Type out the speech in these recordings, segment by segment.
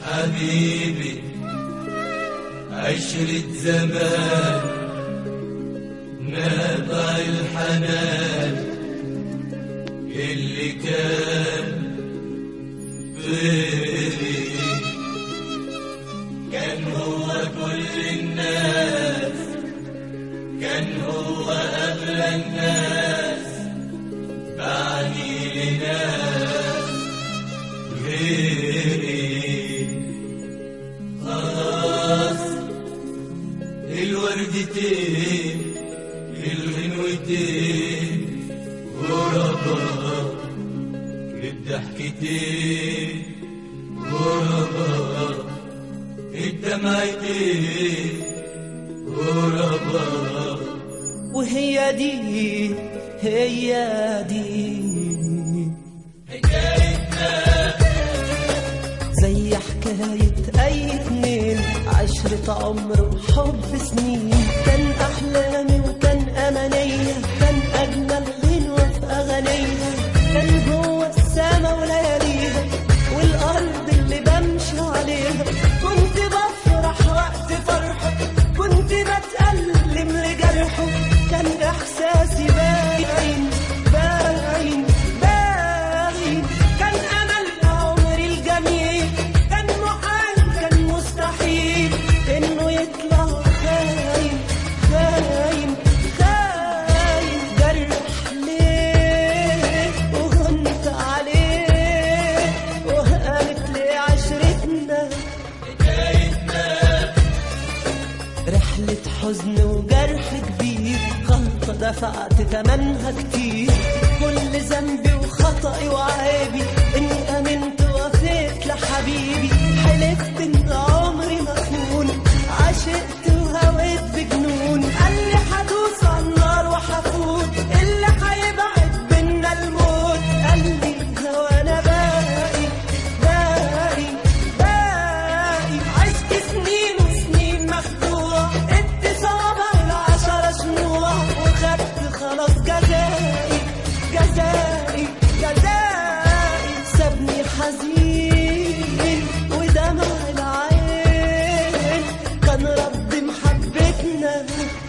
حبيبي عشرة زمان نابع الحنان اللي كان غيري كان هو كل الناس كان هو أغلى الناس بعني لناس غيري خلاص الوردتين الغنوتين غرباء الضحكتين غرباء الدمعتين غرباء وهي دي هي دي زي حكاية أي اتنين عشرة عمر وحب سنين كان أحلامي وكان أمانية كان أجمل غنوة في أغانيها كان هو السما ولياليها والأرض اللي بمشي عليها كنت بفرح وقت فرحه كنت بتألم لجرحه كان إحساسي باين باين باين كان أمل عمري الجميل كان محال كان مستحيل إنه يطلع خاين خاين خاين جرح ليه وهنت عليه وقالت لي عشرتنا رحلة حزن وجرح كبير غلطة دفعت ثمنها كتير كل ذنبي وخطأي وعيبي إني آمنت ووفيت لحبيبي حلفت إن عمري ما أخون عشقت وهويت بجنون قال لي هدوس على النار وهفوت اللي هيبعد بينا الموت قال لي هو أنا باقي باقي باقي عشت سنين وسنين مخدوع ابتسامة العشرة شموع وخدت خلاص جزائي جزائي جزائي سابني حزين ودمع العين كان رد محبتنا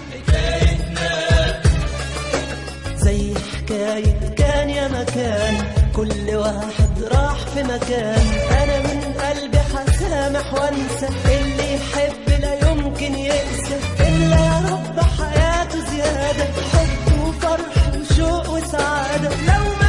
زي حكاية كان يا مكان كل واحد راح في مكان أنا من قلبي هسامح وأنسى اللي يحب لا يمكن ينسى إلا يا رب حياته زيادة حب وفرح وشوق وسعادة لو ما